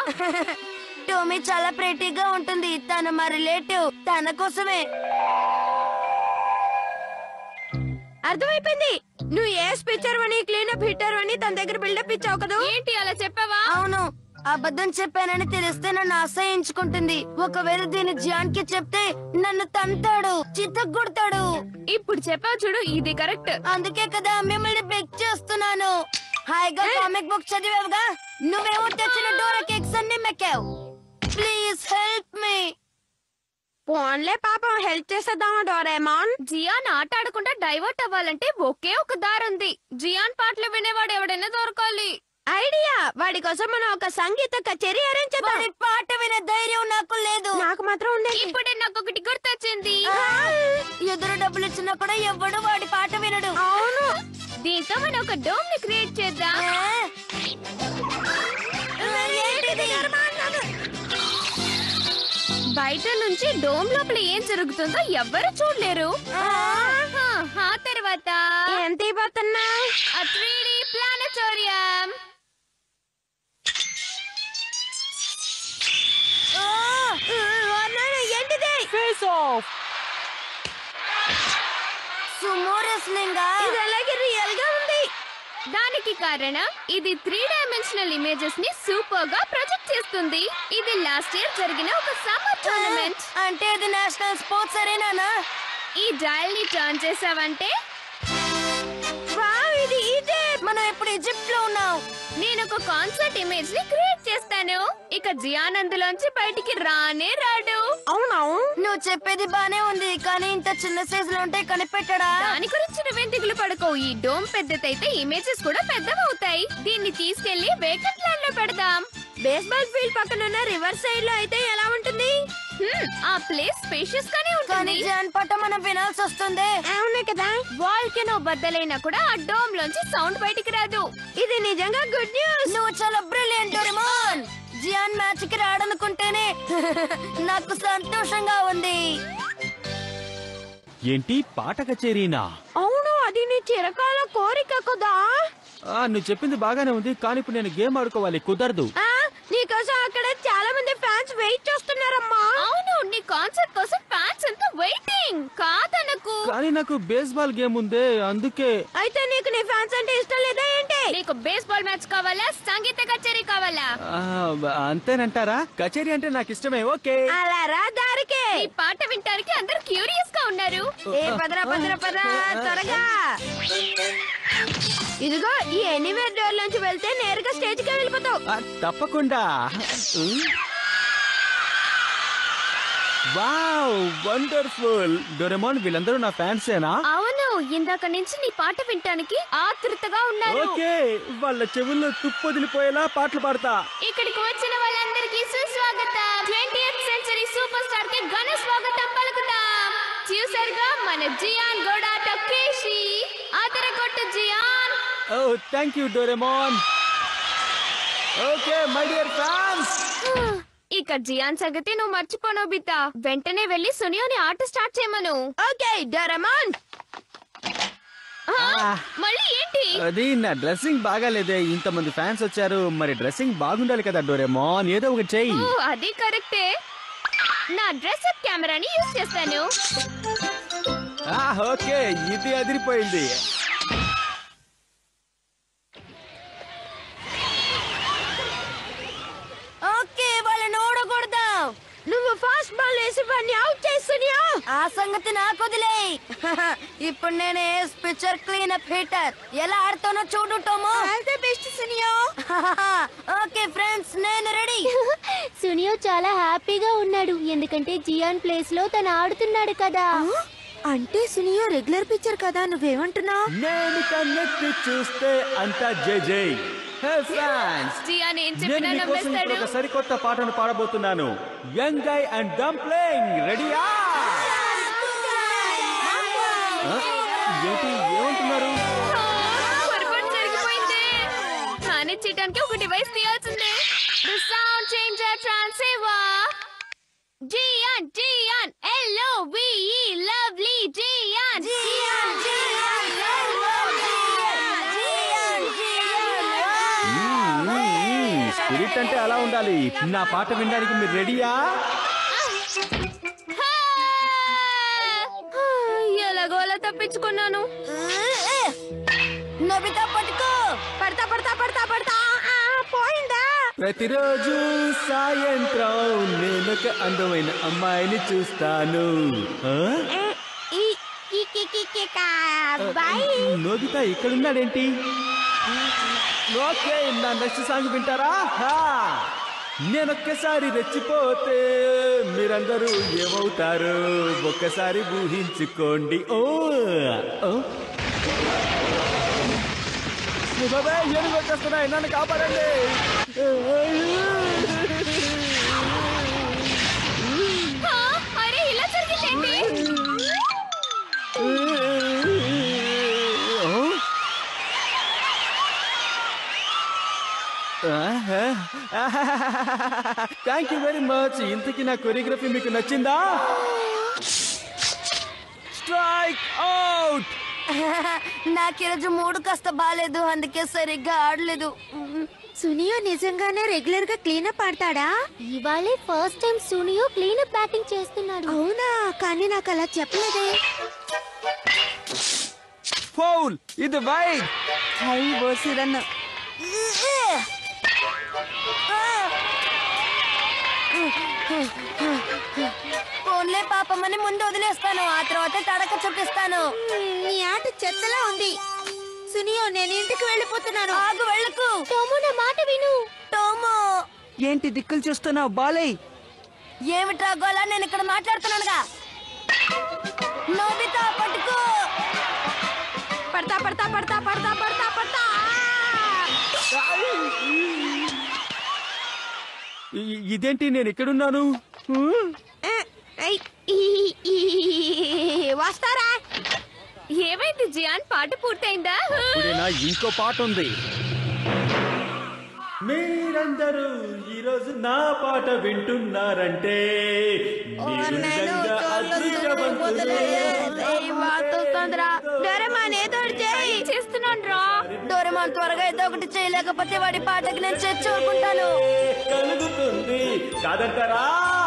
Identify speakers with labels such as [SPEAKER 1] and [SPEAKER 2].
[SPEAKER 1] Tommy చాలా ప్రెటీగా ఉంటుంది తన మా రిలేటివ్ తన కోసమే
[SPEAKER 2] అర్థమైపోయింది నువ్వు ఏ స్పీచర్ అని క్లీనప్ హిట్టర్ అని తన దగ్గర బిల్డప్ ఇచ్చావు కదా
[SPEAKER 3] ఏంటి అలా చెప్పావా
[SPEAKER 1] అవును అబద్ధం చెప్పానని తెలిస్తే నన్ను అసహించుకుంటుంది ఒకవేళ దీన్ని జాన్ కి చెప్తే నన్ను తంతాడు చిత్తగొడతాడు
[SPEAKER 3] ఇప్పుడు చెప్పావు చూడు ఇది కరెక్ట్
[SPEAKER 1] అందుకే కదా మిమ్మల్ని బెక్ చేస్తున్నాను హాయిగా కామిక్ బుక్ చదివావుగా నువ్వేమో తెచ్చిన డోరా కేక్స్ అన్ని మెక్కావు ప్లీజ్ హెల్ప్ మీ
[SPEAKER 2] ఫోన్లే పాపం హెల్ప్ చేసేద్దామా డోరేమాన్
[SPEAKER 3] జియాన్ ఆట ఆడకుండా డైవర్ట్ అవ్వాలంటే ఒకే ఒక దారి ఉంది జియాన్ పాటలు వినేవాడు ఎవడైనా దొరకాలి
[SPEAKER 2] ఐడియా వాడి కోసం మనం ఒక సంగీత కచేరీ అరేంజ్ చేద్దాం
[SPEAKER 1] వాడి పాట వినే ధైర్యం నాకు లేదు
[SPEAKER 2] నాకు మాత్రం ఉండేది
[SPEAKER 3] ఇప్పుడే నాకు ఒకటి గుర్తొచ్చింది
[SPEAKER 1] ఆ, ఎదురు డబ్బులు ఇచ్చినా కూడా ఎవడు వాడి పాట వినడు
[SPEAKER 2] అవును
[SPEAKER 3] దీంతో మనం ఒక డోమ్ ని క్రియేట్ చేద్దాం
[SPEAKER 1] ఆ? ఏంటిది?
[SPEAKER 3] బయట నుంచి డోమ్ లోపల ఏం జరుగుతుందో ఎవ్వరు చూడలేరు
[SPEAKER 1] ఆ?
[SPEAKER 3] హా, ఆ తర్వాత
[SPEAKER 2] ఎంత ఇవ్వతున్నా
[SPEAKER 3] ఆ 3D ప్లానటోరియం
[SPEAKER 1] ఆ!
[SPEAKER 2] ఏంటిది
[SPEAKER 1] సుమో రెస్లింగా
[SPEAKER 2] ఇది అలాగే రియల్ గా ఉంది
[SPEAKER 3] దానికి కారణం ఇది త్రీ డైమెన్షనల్ ఇమేజెస్ ని సూపర్ గా ప్రొజెక్ట్ చేస్తుంది ఇది లాస్ట్ ఇయర్ జరిగిన ఒక సమ్మర్ టోర్నమెంట్
[SPEAKER 1] అంటే అది నేషనల్ స్పోర్ట్స్ అరేనానా
[SPEAKER 3] ఈ డయల్ ని టర్న్ చేసావంటే
[SPEAKER 2] వావ్ ఇది ఇదే
[SPEAKER 1] మనం ఇప్పుడు ఈజిప్ట్ లో ఉన్నాం
[SPEAKER 3] నేను ఒక కాన్సర్ట్ ఇమేజ్ ని క్రియేట్ చేస్తాను ఇక జియాన్ అందులోంచి బయటికి రానే రాడు
[SPEAKER 2] అవునవును
[SPEAKER 1] నువ్వు చెప్పేది బానే ఉంది కానీ ఇంత చిన్న సైజు లో ఉంటే కనిపెట్టడా
[SPEAKER 3] దాని గురించి నువ్వేం దిగులు పడకో ఈ డోమ్ పెద్దదైతే ఇమేజెస్ కూడా పెద్దవవుతాయి దీన్ని తీసుకెళ్లి వేకెంట్ ల్యాండ్ లో పెడదాం
[SPEAKER 2] బేస్బాల్ ఫీల్డ్ పక్కన ఉన్న రివర్ సైడ్ లో అయితే ఎలా ఉంటుంది
[SPEAKER 3] హ్మ్, ఆ ప్లేస్ స్పేషియస్ గానే
[SPEAKER 1] కానీ
[SPEAKER 3] ఉంటుంది
[SPEAKER 1] జాన్ పాట మనం వినాల్సి వస్తుంది
[SPEAKER 2] అవునే కదా
[SPEAKER 3] వాల్కెనో బద్దలైనా కూడా ఆ డోమ్ లోంచి సౌండ్ బయటికి రాదు
[SPEAKER 2] ఇది నిజంగా గుడ్ న్యూస్
[SPEAKER 1] నువ్వు చాలా బ్రిలియంట్ డోరేమోన్ జియాన్ మ్యాచ్ కి రాడనుకుంటేనే నాకు సంతోషంగా ఉంది
[SPEAKER 4] ఏంటి పాట కచేరీనా
[SPEAKER 2] అవును అది నీ చిరకాల కోరిక కదా
[SPEAKER 4] ఆ, నువ్వు చెప్పింది బాగానే ఉంది కానీ ఇప్పుడు నేను గేమ్ ఆడుకోవాలి కుదరదు
[SPEAKER 2] ఆ నీకోసం అక్కడ చాలా మంది ఫ్యాన్స్ వెయిట్ చేస్తున్నారమ్మా
[SPEAKER 3] అవును నీ కాన్సర్ట్ కోసం ఫ్యాన్స్ అంతా వెయిటింగ్ కాదనకు
[SPEAKER 4] కానీ నాకు బేస్బాల్ గేమ్ ఉందే అందుకే
[SPEAKER 2] అయితే నీకు నీ ఫ్యాన్స్ అంటే ఇష్టం లేదా ఏంటి
[SPEAKER 3] నీకు బేస్బాల్ మ్యాచ్ కావాలా సంగీత కచేరీ కావాలా
[SPEAKER 4] ఆ, అంతేనంటారా కచేరీ అంటే నాకు ఇష్టమే ఓకే
[SPEAKER 2] అలా రా దారికి
[SPEAKER 3] ఈ పాట వినటానికి అందరు క్యూరియస్ గా ఉన్నారు
[SPEAKER 2] ఏ పదరా పదరా పదరా త్వరగా ఇదిగో ఈ ఎనీవేర్ డోర్ నుంచి వెళ్తే నేరుగా స్టేజ్ కి వెళ్ళిపోతావు
[SPEAKER 4] ఆ, తప్పకుండా ఉమ్. వావ్ వండర్ఫుల్ డొరెమోన్ వీళ్ళందరూ నా ఫ్యాన్సేనా
[SPEAKER 3] అవును ఇందాక నుంచి నీ పాట వినటానికి ఆతృతగా ఉన్నారు
[SPEAKER 4] ఓకే వాళ్ళ చెవుల్లో తుప్పొదిలిపోయేలా పాటలు పాడతా
[SPEAKER 3] ఇక్కడికి వచ్చిన వాళ్ళందరికీ సుస్వాగతం ట్వంటీ సెంచరీ సూపర్ స్టార్ కి ఘన స్వాగతం పలుకుతాం చూసారుగా మన జియాన్ గోడా టొక్కేషి అదర కొట్టు జియాన్
[SPEAKER 4] ఓ thank you Doraemon okay my dear fans
[SPEAKER 3] ఇక జియాన్ సంగతి నువ్వు మర్చిపోను బితా వెంటనే వెళ్లి సునియోని ఆట స్టార్ట్ చేయమను
[SPEAKER 2] ఓకే డోరమాన్
[SPEAKER 3] ఆ, మళ్ళీ ఏంటి
[SPEAKER 4] అది నా డ్రెస్సింగ్ బాగాలేదే ఇంతమంది ఫ్యాన్స్ వచ్చారు మరి డ్రెస్సింగ్ బాగుండాలి కదా డోరెమోన్ ఏదో ఒకటి చెయ్యి
[SPEAKER 3] ఓ అది కరెక్టే నా డ్రెస్ అప్ కెమెరాని యూజ్ చేస్తాను
[SPEAKER 4] ఆ, ఓకే ఇది అదిరిపోయింది
[SPEAKER 1] ఓకే వాళ్ళని ఓడకూడదాం
[SPEAKER 2] నువ్వు ఫాస్ట్ బాల్ వేసి వాడిని అవుట్ చేస్తున్నా
[SPEAKER 1] ఆ సంగతి నాకు వదిలే ఇప్పుడు నేను పిక్చర్ క్లీన్ అప్ హీటర్ ఎలా ఆడుతానో చూడు టోమో
[SPEAKER 2] బెస్ట్ సునియో
[SPEAKER 1] ఓకే ఫ్రెండ్స్ నేను రెడీ
[SPEAKER 5] సునియో చాలా హ్యాపీగా ఉన్నాడు ఎందుకంటే జియాన్ ప్లేస్ లో తను ఆడుతున్నాడు కదా
[SPEAKER 2] అంటే సునియో రెగ్యులర్ పిక్చర్ కదా నువ్వేమంటున్నావు
[SPEAKER 4] నేను కన్నెత్తి చూస్తే అంతా జై జై హే ఫ్యాన్స్
[SPEAKER 3] జియాన్ ఏం
[SPEAKER 4] నేను
[SPEAKER 3] చెప్పినా
[SPEAKER 4] మీకోసం ఇప్పుడు
[SPEAKER 3] నమ్మేస్తాడు
[SPEAKER 4] ఒక సరికొత్త పాటను పాడబోతున్నాను యంగ్ గై అండ్ డంప్లింగ్ రెడీయా ఏంటి ఏమంటున్నారు
[SPEAKER 3] పొరపాటు జరిగిపోయింది కానీ చేయడానికి ఒక డివైస్ తీయాల్సిందే the sound changer transceiver Gian Gian L O V E lovely Gian
[SPEAKER 4] spirit అంటే అలా ఉండాలి నా పాట వినడానికి మీరు రెడీయా
[SPEAKER 3] హా! ఎలాగోలా తప్పించుకున్నాను
[SPEAKER 1] నోబితా పట్టుకో
[SPEAKER 2] పడతా పడతా పడతా పడతా ఆ, పోయిందా
[SPEAKER 4] ప్రతిరోజు సాయంత్రం నేనొక అందమైన అమ్మాయిని చూస్తాను ఆ?
[SPEAKER 2] ఈ ఈ కి కి కి కా బాయ్
[SPEAKER 4] నోబితా ఇక్కడున్నాడేంటి ఓకే నా నెక్స్ట్ సాంగ్ వింటారా హా. నేనొక్కసారి రెచ్చిపోతే మీరందరూ ఏమవుతారు ఒక్కసారి ఊహించుకోండి ఓ ఓ. ఏ బాబాయ్, ఏనుగు వచ్చేస్తున్నాయి నన్ను కాపాడండి
[SPEAKER 3] హా! అరే ఇలా జరిగిందేంటి
[SPEAKER 4] థ్యాంక్ యూ వెరీ మచ్ ఇంతకీ నా కొరియోగ్రఫీ మీకు నచ్చిందా స్ట్రైక్ అవుట్
[SPEAKER 1] నాకు ఈరోజు మూడు కాస్త బాగాలేదు అందుకే సరిగ్గా ఆడలేదు
[SPEAKER 2] సునియో నిజంగానే రెగ్యులర్ గా క్లీనప్ ఆడతాడా
[SPEAKER 5] ఇవాళే first time Suneo cleanup batting చేస్తున్నాడు
[SPEAKER 2] అవునా కానీ నాకు అలా చెప్పలేదే
[SPEAKER 4] ఫౌల్ ఇది వైట్
[SPEAKER 2] హై బోసిరన్న
[SPEAKER 1] ఫోన్లే పాపమని ముందు వదిలేస్తాను ఆ తర్వాత తడక చూపిస్తాను
[SPEAKER 2] నీ ఆట చెత్తలా ఉంది సునియో నేను ఇంటికి వెళ్ళిపోతున్నాను
[SPEAKER 1] ఆగు వెళ్ళకు
[SPEAKER 5] టోమో నా మాట విను
[SPEAKER 1] టోమో
[SPEAKER 6] ఏంటి దిక్కులు చూస్తున్నావు బాలయ్య
[SPEAKER 1] ఏమిట్రా గోలా నేను ఇక్కడ మాట్లాడుతున్నానుగా నోబితా పట్టుకో
[SPEAKER 2] పడతా పడతా పడతా పడతా పడతా పడతా
[SPEAKER 4] ఇ- ఇదేంటి నేను ఎక్కడున్నాను
[SPEAKER 2] ఏ, ఐ, ఈ, ఈ, వస్తారా
[SPEAKER 3] ఏమైంది జియాన్ పాట పూర్తయిందా
[SPEAKER 4] ఇప్పుడేనా ఇంకో పాట ఉంది మీరందరూ ఈరోజు నా పాట వింటున్నారంటే మీరు నిజంగా అదృష్టవంతులు.
[SPEAKER 2] డోరేమాన్ ఏదో ఒకటి చేయి
[SPEAKER 3] చేస్తున్నాను రా
[SPEAKER 1] డోరేమాన్ త్వరగా ఏదో ఒకటి చేయలేకపోతే వాడి పాటకి నేను చేర్చి ఊరుకుంటాను
[SPEAKER 4] కలుగుతుంది కాదంటారా